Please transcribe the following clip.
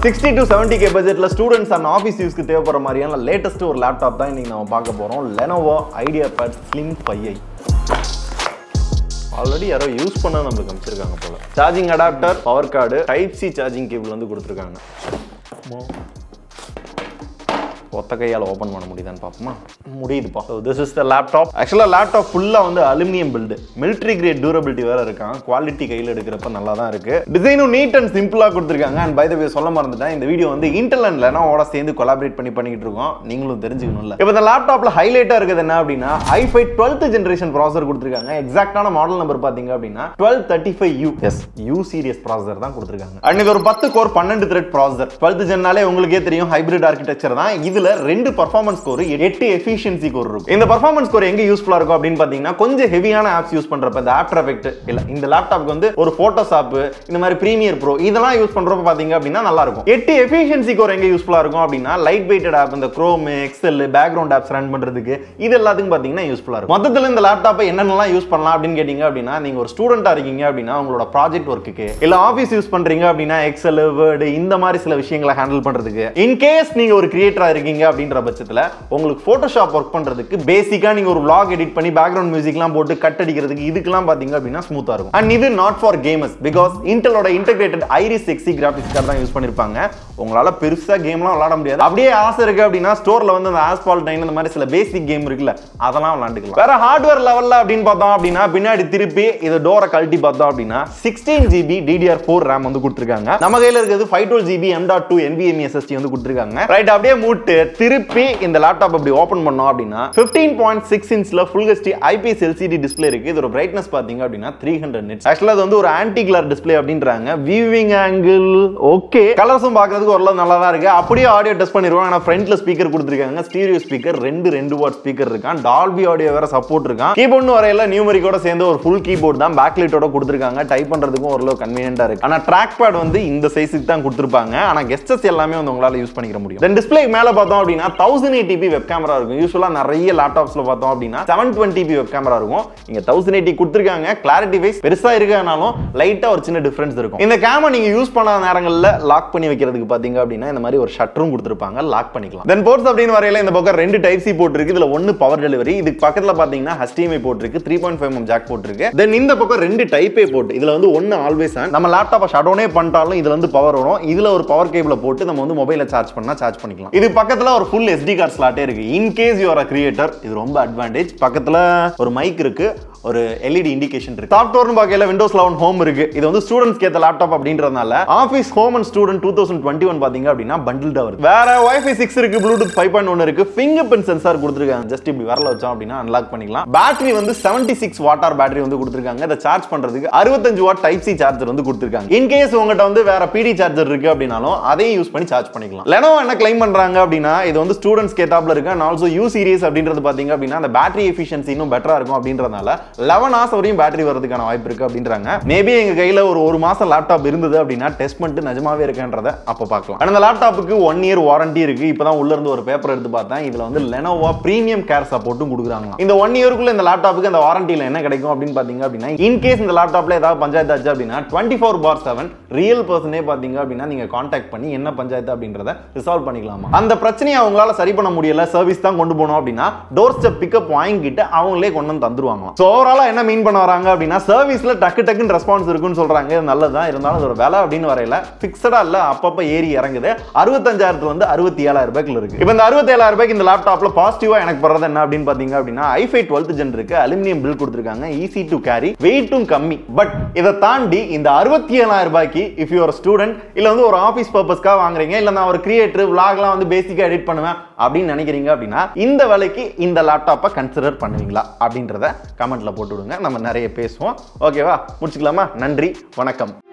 sixty to seventy K பட்ஜெட்ல students and office யூஸ்க்கு தேவைப்படுற மாதிரியான லேட்டஸ்ட் ஒரு லேப்டாப் தான் இன்னைக்கு நம்ம பார்க்க போறோம் Lenovo IdeaPad slim five I already யாரோ யூஸ் பண்ண நம்மளுக்கு அமைச்சிருக்காங்க போல charging adapter power cord type C charging cable வந்து கொடுத்துருக்காங்க ஒத்த கையால் ஓப்பன் பண்ண முடியுதான்னு பார்ப்போமா முடியுதுப்பா so this is the laptop ஆக்சுவலாக லேப்டாப் ஃபுல்லாக வந்து aluminium build military grade durability வேற இருக்கான் குவாலிட்டி கையில் எடுக்கிறப்ப நல்லா தான் இருக்கு டிசைனும் நீட் அண்ட் சிம்பிளாக கொடுத்துருக்காங்க அண்ட் பை த வே சொல்ல மறந்துட்டேன் இந்த வீடியோ வந்து இன்டெல் அண்ட் லெனோவோட சேர்ந்து கொலாபரேட் பண்ணி பண்ணிக்கிட்டு இருக்கோம் நீங்களும் தெரிஞ்சுக்கணும்ல இப்போ இந்த லேப்டாப்ல ஹைலைட்டாக இருக்குது என்ன அப்படின்னா ஐஃபை டுவெல்த் ஜென்ரேஷன் ப்ராசர் கொடுத்துருக்காங்க எக்ஸாக்டான மாடல் நம்பர் பார்த்தீங்க அப்படின்னா twelve thirty five U S U series processor தான் கொடுத்துருக்காங்க அண்ட் இது ஒரு பத்து கோர் பன்னெண்டு த்ரெட் ப்ராசர் டுவெல்த் ஜென்னாலே உங்களுக்கே தெரியும் ஹைபிரிட் ஆர்கிடெக்சர் தான் இதுல ரெண்டு பர்ஃபார்மன்ஸ் கோர் எட்டு எஃபிஷியன்சி கோர் இருக்கும் இந்த பர்ஃபார்மன்ஸ் கோர் எங்க யூஸ்ஃபுல்லா இருக்கும் அப்படின்னு பாத்தீங்கன்னா கொஞ்சம் ஹெவியான ஆப்ஸ் யூஸ் பண்றப்ப இந்த ஆஃப்டர் எஃபெக்ட் இல்ல இந்த லேப்டாப்க்கு வந்து ஒரு போட்டோஷாப் இந்த மாதிரி பிரீமியர் ப்ரோ இதெல்லாம் யூஸ் பண்றப்ப பாத்தீங்க அப்படின்னா நல்லா இருக்கும் எட்டு எஃபிஷியன்சி கோர் எங்க யூஸ்ஃபுல்லா இருக்கும் அப்படின்னா லைட் வெயிட்டட் ஆப் இந்த Chrome Excel background apps run பண்றதுக்கு இது எல்லாத்துக்கும் பாத்தீங்கன்னா யூஸ்ஃபுல்லா இருக்கும் மொத்தத்தில் இந்த லேப்டாப்பை என்னென்னலாம் யூஸ் பண்ணலாம் அப்படின்னு கேட்டீங்க அப்படின்னா நீங்க ஒரு ஸ்டூடெண்டா இருக்கீங்க அப்படின்னா உங்களோட ப்ராஜெக்ட் ஒர்க்குக்கு இல்ல ஆஃபீஸ் யூஸ் பண்றீங்க அப்படின்னா எக்ஸல் வேர்டு இந்த மாதிரி சில விஷயங்களை ஹேண்டில் பண்றதுக்கு இன் கேஸ் நீங்க ஒரு கிரியேட்டரா இருக்கீங்க அப்படின்ற பட்சத்துல உங்களுக்கு போட்டோஷாப் ஒர்க் பண்றதுக்கு பேசிக்கா நீங்க ஒரு vlog எடிட் பண்ணி பேக்ரவுண்ட் மியூசிக்லாம் போட்டு கட் அடிக்கிறதுக்கு இதுக்கெல்லாம் பாத்தீங்க அப்படின்னா ஸ்மூத்தா இருக்கும் அண்ட் இது not for gamers because இன்டெலோட integrated iris XE graphics card தான் யூஸ் பண்ணிருப்பாங்க உங்களால பெருசா கேம்லாம் விளையாட முடியாது அப்படியே ஆசை இருக்கு அப்படின்னா ஸ்டோர்ல வந்து அந்த ஆஸ்பால் டைன் இந்த மாதிரி சில பேசிக் கேம் இருக்குல்ல அதெல்லாம் விளையாண்டுக்கலாம் வேற ஹார்ட்வேர் லெவல்ல அப்படின்னு பார்த்தோம் அப்படின்னா பின்னாடி திருப்பி இது டோரை கழட்டி பார்த்தோம் அப்படின்னா sixteen GB DDR four RAM வந்து கொடுத்துருக்காங்க நம்ம கையில இருக்கிறது five twelve GB M dot two என்பிஎம் எஸ்எஸ்டி வந்து கொடுத்துருக்காங்க ரைட் அப்படியே மூட்டு திருப்பி இந்த லேப்டாப் அப்படி ஓபன் பண்ணோம் அப்படின்னா ஃபிஃப்டீன் பாயிண்ட் சிக்ஸ் இன்ச்ல full HD IPS LCD display இருக்கு இதோட பிரைட்னஸ் பாத்தீங்க அப்படின்னா த்ரீ ஹண்ட்ரட் நிட்ஸ் ஆக்சுவலா அது வந்து ஒரு ஆன்டி கிளார் டிஸ்பிளே அப்படின்றாங்க வியூவிங் ஆங்கிள் ஓகே கலர்ஸும் பார்க்கறதுக்கு ஓரளவு நல்லா தான் இருக்கு அப்படியே ஆடியோ டெஸ்ட் பண்ணிருவாங்க ஆனா ஃப்ரண்ட்ல ஸ்பீக்கர் கொடுத்துருக்காங்க ஸ்டீரியோ ஸ்பீக்கர் ரெண்டு ரெண்டு வாட் ஸ்பீக்கர் இருக்கான் டால்பி ஆடியோ வேற சப்போர்ட் இருக்கான் கீபோர்டு வரையில நியூமரிக்கோட சேர்ந்து ஒரு ஃபுல் கீபோர்ட் தான் பேக்லைட்டோட கொடுத்துருக்காங்க டைப் பண்றதுக்கும் ஓரளவு கன்வீனியன்டா இருக்கு ஆனா ட்ராக் பேட் வந்து இந்த சைஸுக்கு தான் கொடுத்துருப்பாங்க ஆனா கெஸ்டஸ் எல்லாமே வந்து உங்களால யூஸ் பண்ணிக்க முடியும் தென் டிஸ்பிளே மேல பார்த்தோம் அப்படின்னா தௌசண்ட் எயிட்டிபி வெப் கேமரா இருக்கும் யூஸ்வலா நிறைய லேப்டாப்ஸ்ல பார்த்தோம் அப்படின்னா செவன் டுவெண்ட்டி வெப் கேமரா இருக்கும் இங்க தௌசண்ட் எயிட்டி கொடுத்துருக்காங்க கிளாரிட்டி வைஸ் பெருசா இருக்கனாலும் லைட்டா ஒரு சின்ன டிஃபரன்ஸ் இருக்கும் இந்த கேமரா நீங்க யூஸ் பண்ணாத நேரங்கள்ல லாக் பண்ணி வைக்கிறதுக்கு பாத்தீங்க அப்படின்னா இந்த மாதிரி ஒரு ஷட்டரும் கொடுத்துருப்பாங்க லாக் பண்ணிக்கலாம் தென் போர்ட்ஸ் அப்படின்னு வரையில இந்த பக்கம் ரெண்டு டைப் சி போர்ட் இருக்கு இதுல ஒன்னு பவர் டெலிவரி இதுக்கு பக்கத்துல பாத்தீங்கன்னா HDMI போர்ட் இருக்கு three point five jack port இருக்கு தென் இந்த பக்கம் ரெண்டு டைப் ஏ போர்ட் இதுல வந்து ஒன்னு ஆல்வேஸ் ஆன் நம்ம லேப்டாப்பை ஷடோனே பண்ணிட்டாலும் இதுல வந்து பவர் வரும் இதுல ஒரு பவர் கேபிள போட்டு நம்ம வந்து மொபைல சார்ஜ் பண்ணா சார்ஜ் பண்ணிக்கலாம் இது பக்கத்துல ஒரு ஃபுல் SD கார்டு ஸ்லாட்டே இருக்கு இன் கேஸ் யூஆர் கிரியேட்டர் இது ரொம்ப அட்வான்டேஜ் பக்கத்துல ஒரு மைக் இருக்கு ஒரு எல்இடி இண்டிகேஷன் இருக்கு சாஃப்ட்வேர்னு பார்க்கல விண்டோஸ் லெவன் ஹோம் இருக்கு இது வந்து ஸ்டூடெண்ட்ஸ்க்கு ஏத்த லேப்டாப் அப்படின்றதுனால office home and student two thousand twenty one பாத்தீங்க அப்படின்னா பண்டில் வருது வேற வைஃபை சிக்ஸ் இருக்கு ப்ளூடூத் ஃபைவ் பாயிண்ட் ஒன் இருக்கு ஃபிங்கர் பிரிண்ட் சென்சார் கொடுத்துருக்காங்க ஜஸ்ட் இப்படி வரல வச்சோம் அப்படின்னா அன்லாக் பண்ணிக்கலாம் பேட்டரி வந்து செவன்டி சிக்ஸ் வாட்டார் பேட்டரி வந்து கொடுத்துருக்காங்க இதை சார்ஜ் பண்றதுக்கு அறுபத்தஞ்சு வாட் டைப் சி சார்ஜர் வந்து கொடுத்துருக்காங்க இன் கேஸ் உங்ககிட்ட வந்து வேற பிடி சார்ஜர் இருக்கு அப்படின்னாலும் அதையும் யூஸ் பண்ணி சார்ஜ் பண்ணிக்கலாம் லெனோ என்ன கிளைம் பண்றாங்க அப்படின்னா இது வந்து ஸ்டூடெண்ட்ஸ் கேட்டாப்ல இருக்கு அண்ட் ஆல்சோ யூ சீரியஸ் அப்படின்றது பாத்தீங்க அப்படின்னா அந்த பேட்டரி எஃபிஷியன்சி இன்னும் பெட்டரா இருக்கும் அப்படின்றதுனால லெவன் ஹவர்ஸ் வரையும் பேட்டரி வரதுக்கான வாய்ப்பு இருக்கு அப்படின்றாங்க மேபி எங்க கையில ஒரு ஒரு மாசம் லேப்டாப் இருந்தது அப்படின்னா டெஸ்ட் பண்ணிட்டு நிஜமாவே இருக்குன்றத அப்ப பார்க்கலாம் ஆனா இந்த லேப்டாப்புக்கு ஒன் இயர் வாரண்டி இருக்கு இப்பதான் உள்ள இருந்து ஒரு பேப்பர் எடுத்து பார்த்தேன் இதுல வந்து லெனோவா பிரீமியம் கேர் சப்போர்ட்டும் கொடுக்குறாங்க இந்த ஒன் இயருக்குள்ள இந்த லேப்டாப்புக்கு அந்த வாரண்டியில என்ன கிடைக்கும் அப்படின்னு பாத்தீங்க அப்படின்னா இன் கேஸ் இந்த லேப்டாப்ல ஏதாவது பஞ்சாயத்து ஆச்சு அப்படின்னா twenty four by seven real பர்சனே பாத்தீங்க அப்படின்னா நீங்க கான்டாக்ட் பண்ணி என்ன பஞ்சாயத்து அப்படின்றத ரிசால்வ் பண்ணிக்கலாமா அந்த பிரச்சனையை அவங்களால சரி பண்ண முடியல சர்வீஸ் தான் கொண்டு போனோம் அப்படின்னா டோர் ஸ்டெப் பிக்கப் வாங்கிட்டு அவங்களே கொண்டு வந்து தந்துருவாங்க ஸோ ஓவராலா என்ன மீன் பண்ண வராங்க அப்படின்னா சர்வீஸ்ல டக்கு டக்குன்னு ரெஸ்பான்ஸ் இருக்குன்னு சொல்றாங்க இது நல்லதுதான் இருந்தாலும் அதோட விலை அப்படின்னு வரையில பிக்சடா இல்ல அப்பப்ப ஏறி இறங்குது அறுபத்தஞ்சாயிரத்துல வந்து அறுபத்தி ஏழாயிரம் ரூபாய்க்குள்ள இருக்கு இப்போ இந்த அறுபத்தி ஏழாயிரம் ரூபாய்க்கு இந்த லேப்டாப்ல பாசிட்டிவா எனக்கு படுறது என்ன அப்படின்னு பாத்தீங்க அப்படின்னா ஐஃபை டுவெல்த் ஜென் இருக்கு அலுமினியம் பில் கொடுத்துருக்காங்க ஈஸி டு கேரி வெயிட்டும் கம்மி பட் இதை தாண்டி இந்த அறுபத்தி ஏழாயிரம் ரூபாய்க்கு இஃப் யூ ஸ்டூடெண்ட் இல்ல வந்து ஒரு ஆஃபீஸ் பர்பஸ்க்காக வாங்குறீங்க இல்ல நான் ஒரு கிரியேட்டர் விளாக்லாம் வந்து பேசிக்கா எடிட் பண்ணுவேன் அப்படின்னு நினைக்கிறீங்க அப்படின்னா இந்த விலைக்கு இந்த லேப்டாப்பை கன்சிடர் பண்ணுவீங்களா அப்படின்றத கமெண்ட்ல போட்டு விடுங்க நம்ம நிறைய பேசுவோம் ஓகேவா முடிச்சுக்கலாமா நன்றி வணக்கம்